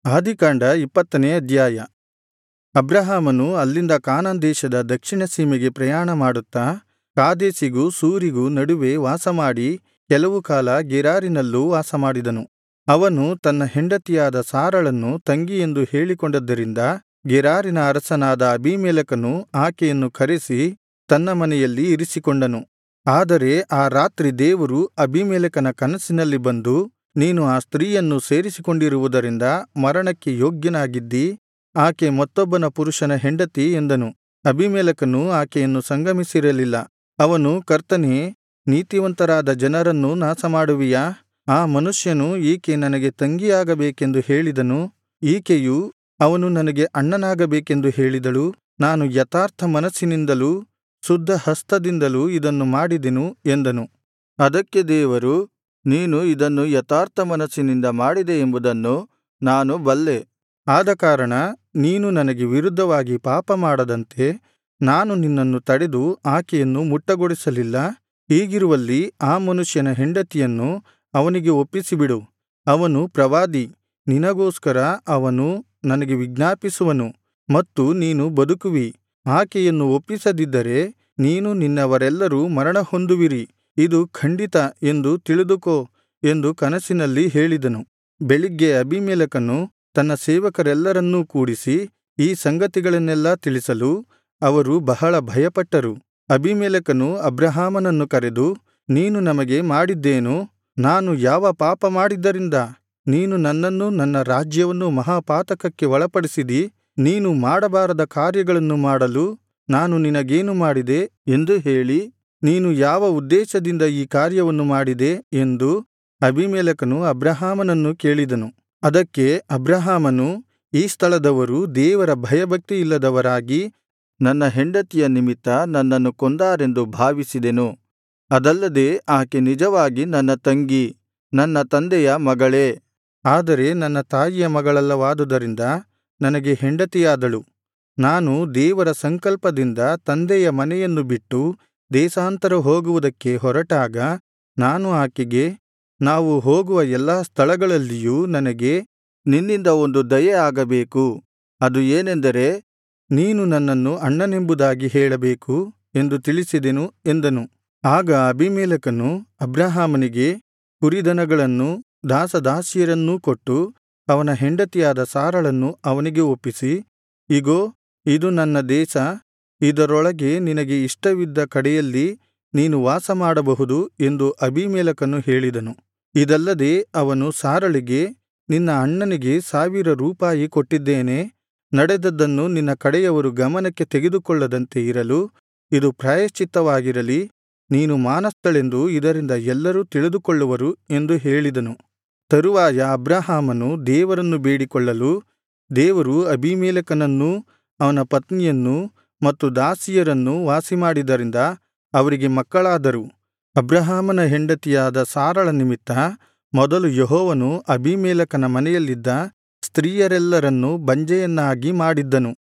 ಆದಿಕಾಂಡ ಇಪ್ಪತ್ತನೇ ಅಧ್ಯಾಯ ಅಬ್ರಹಾಮನು ಅಲ್ಲಿಂದ ಕಾನಾನ್ ದೇಶದ ದಕ್ಷಿಣ ಸೀಮೆಗೆ ಪ್ರಯಾಣಮಾಡುತ್ತಾ ಕಾದೇಶಿಗೂ ಶೂರಿಗೂ ನಡುವೆ ವಾಸಮಾಡಿ ಕೆಲವು ಕಾಲ ಗೆರಾರಿನಲ್ಲೂ ವಾಸಮಾಡಿದನು ಅವನು ತನ್ನ ಹೆಂಡತಿಯಾದ ಸಾರಳನ್ನು ತಂಗಿಯೆಂದು ಹೇಳಿಕೊಂಡದ್ದರಿಂದ ಗೆರಾರಿನ ಅರಸನಾದ ಅಬೀಮೆಲೆಕನು ಆಕೆಯನ್ನು ಕರೆಸಿ ತನ್ನ ಮನೆಯಲ್ಲಿ ಇರಿಸಿಕೊಂಡನು ಆದರೆ ಆ ರಾತ್ರಿ ದೇವರು ಅಬೀಮೆಲೆಕನ ಕನಸಿನಲ್ಲಿ ಬಂದು ನೀನು ಆ ಸ್ತ್ರೀಯನ್ನು ಸೇರಿಸಿಕೊಂಡಿರುವುದರಿಂದ ಮರಣಕ್ಕೆ ಯೋಗ್ಯನಾಗಿದ್ದೀ ಆಕೆ ಮತ್ತೊಬ್ಬನ ಪುರುಷನ ಹೆಂಡತಿ ಎಂದನು ಅಬೀಮೆಲೆಕನು ಆಕೆಯನ್ನು ಸಂಗಮಿಸಿರಲಿಲ್ಲ ಅವನು ಕರ್ತನೇ ನೀತಿವಂತರಾದ ಜನರನ್ನು ನಾಶಮಾಡುವಿಯಾ ಆ ಮನುಷ್ಯನು ಈಕೆ ನನಗೆ ತಂಗಿಯಾಗಬೇಕೆಂದು ಹೇಳಿದನು ಈಕೆಯು ಅವನು ನನಗೆ ಅಣ್ಣನಾಗಬೇಕೆಂದು ಹೇಳಿದಳು ನಾನು ಯಥಾರ್ಥ ಮನಸ್ಸಿನಿಂದಲೂ ಶುದ್ಧ ಹಸ್ತದಿಂದಲೂ ಇದನ್ನು ಮಾಡಿದೆನು ಎಂದನು ಅದಕ್ಕೆ ದೇವರು ನೀನು ಇದನ್ನು ಯಥಾರ್ಥ ಮನಸ್ಸಿನಿಂದ ಮಾಡಿದೆ ಎಂಬುದನ್ನು ನಾನು ಬಲ್ಲೆ ಆದಕಾರಣ ನೀನು ನನಗೆ ವಿರುದ್ಧವಾಗಿ ಪಾಪಮಾಡದಂತೆ ನಾನು ನಿನ್ನನ್ನು ತಡೆದು ಆಕೆಯನ್ನು ಮುಟ್ಟಗೊಡಿಸಲಿಲ್ಲ ಹೀಗಿರುವಲ್ಲಿ ಆ ಮನುಷ್ಯನ ಹೆಂಡತಿಯನ್ನು ಅವನಿಗೆ ಒಪ್ಪಿಸಿಬಿಡು ಅವನು ಪ್ರವಾದಿ ನಿನಗೋಸ್ಕರ ಅವನು ನನಗೆ ವಿಜ್ಞಾಪಿಸುವನು ಮತ್ತು ನೀನು ಬದುಕುವಿ ಆಕೆಯನ್ನು ಒಪ್ಪಿಸದಿದ್ದರೆ ನೀನೂ ನಿನ್ನವರೆಲ್ಲರೂ ಮರಣಹೊಂದುವಿರಿ ಇದು ಖಂಡಿತ ಎಂದು ತಿಳಿದುಕೋ ಎಂದು ಕನಸಿನಲ್ಲಿ ಹೇಳಿದನು ಬೆಳಿಗ್ಗೆ ಅಬೀಮೆಲೆಕನು ತನ್ನ ಸೇವಕರೆಲ್ಲರನ್ನೂ ಕೂಡಿಸಿ ಈ ಸಂಗತಿಗಳನ್ನೆಲ್ಲಾ ತಿಳಿಸಲು ಅವರು ಬಹಳ ಭಯಪಟ್ಟರು ಅಬೀಮೆಲೆಕನು ಅಬ್ರಹಾಮನನ್ನು ಕರೆದು ನೀನು ನಮಗೆ ಮಾಡಿದ್ದೇನು ನಾನು ಯಾವ ಪಾಪ ಮಾಡಿದ್ದರಿಂದ ನೀನು ನನ್ನನ್ನೂ ನನ್ನ ರಾಜ್ಯವನ್ನೂ ಮಹಾಪಾತಕಕ್ಕೆ ಒಳಪಡಿಸಿದಿ ನೀನು ಮಾಡಬಾರದ ಕಾರ್ಯಗಳನ್ನು ಮಾಡಲು ನಾನು ನಿನಗೇನು ಮಾಡಿದೆ ಎಂದು ಹೇಳಿ ನೀನು ಯಾವ ಉದ್ದೇಶದಿಂದ ಈ ಕಾರ್ಯವನ್ನು ಮಾಡಿದೆ ಎಂದು ಅಬೀಮೆಲೆಕನು ಅಬ್ರಹಾಮನನ್ನು ಕೇಳಿದನು ಅದಕ್ಕೆ ಅಬ್ರಹಾಮನು ಈ ಸ್ಥಳದವರು ದೇವರ ಭಯಭಕ್ತಿಯಿಲ್ಲದವರಾಗಿ ನನ್ನ ಹೆಂಡತಿಯ ನಿಮಿತ್ತ ನನ್ನನ್ನು ಕೊಂದಾರೆಂದು ಭಾವಿಸಿದೆನು ಅದಲ್ಲದೆ ಆಕೆ ನಿಜವಾಗಿ ನನ್ನ ತಂಗಿ ನನ್ನ ತಂದೆಯ ಮಗಳೇ ಆದರೆ ನನ್ನ ತಾಯಿಯ ಮಗಳಲ್ಲವಾದುದರಿಂದ ನನಗೆ ಹೆಂಡತಿಯಾದಳು ನಾನು ದೇವರ ಸಂಕಲ್ಪದಿಂದ ತಂದೆಯ ಮನೆಯನ್ನು ಬಿಟ್ಟು ದೇಶಾಂತರ ಹೋಗುವುದಕ್ಕೆ ಹೊರಟಾಗ ನಾನು ಆಕೆಗೆ ನಾವು ಹೋಗುವ ಎಲ್ಲಾ ಸ್ಥಳಗಳಲ್ಲಿಯೂ ನನಗೆ ನಿನ್ನಿಂದ ಒಂದು ದಯೆ ಆಗಬೇಕು ಅದು ಏನೆಂದರೆ ನೀನು ನನ್ನನ್ನು ಅಣ್ಣನೆಂಬುದಾಗಿ ಹೇಳಬೇಕು ಎಂದು ತಿಳಿಸಿದೆನು ಎಂದನು ಆಗ ಅಬೀಮೆಲೆಕನು ಅಬ್ರಹಾಮನಿಗೆ ಕುರಿದನಗಳನ್ನೂ ದಾಸದಾಸಿಯರನ್ನೂ ಕೊಟ್ಟು ಅವನ ಹೆಂಡತಿಯಾದ ಸಾರಳನ್ನು ಅವನಿಗೆ ಒಪ್ಪಿಸಿ ಇಗೋ ಇದು ನನ್ನ ದೇಶ ಇದರೊಳಗೆ ನಿನಗೆ ಇಷ್ಟವಿದ್ದ ಕಡೆಯಲ್ಲಿ ನೀನು ವಾಸಮಾಡಬಹುದು ಎಂದು ಅಬೀಮೆಲೆಕನು ಹೇಳಿದನು ಇದಲ್ಲದೆ ಅವನು ಸಾರಳಿಗೆ ನಿನ್ನ ಅಣ್ಣನಿಗೆ ಸಾವಿರ ರೂಪಾಯಿ ಕೊಟ್ಟಿದ್ದೇನೆ ನಡೆದದ್ದನ್ನು ನಿನ್ನ ಕಡೆಯವರು ಗಮನಕ್ಕೆ ತೆಗೆದುಕೊಳ್ಳದಂತೆ ಇರಲು ಇದು ಪ್ರಾಯಶ್ಚಿತ್ತವಾಗಿರಲಿ ನೀನು ಮಾನಸ್ಥಳೆಂದು ಇದರಿಂದ ಎಲ್ಲರೂ ತಿಳಿದುಕೊಳ್ಳುವರು ಎಂದು ಹೇಳಿದನು ತರುವಾಯ ಅಬ್ರಹಾಮನು ದೇವರನ್ನು ಬೇಡಿಕೊಳ್ಳಲು ದೇವರು ಅಬೀಮೆಲೆಕನನ್ನೂ ಅವನ ಪತ್ನಿಯನ್ನೂ ಮತ್ತು ದಾಸಿಯರನ್ನೂ ವಾಸಿಮಾಡಿದರಿಂದ ಅವರಿಗೆ ಮಕ್ಕಳಾದರು ಅಬ್ರಹಾಮನ ಹೆಂಡತಿಯಾದ ಸಾರಳ ನಿಮಿತ್ತ ಮೊದಲು ಯೆಹೋವನು ಅಬೀಮೆಲೆಕನ ಮನೆಯಲ್ಲಿದ್ದ ಸ್ತ್ರೀಯರೆಲ್ಲರನ್ನೂ ಬಂಜೆಯನ್ನಾಗಿ ಮಾಡಿದ್ದನು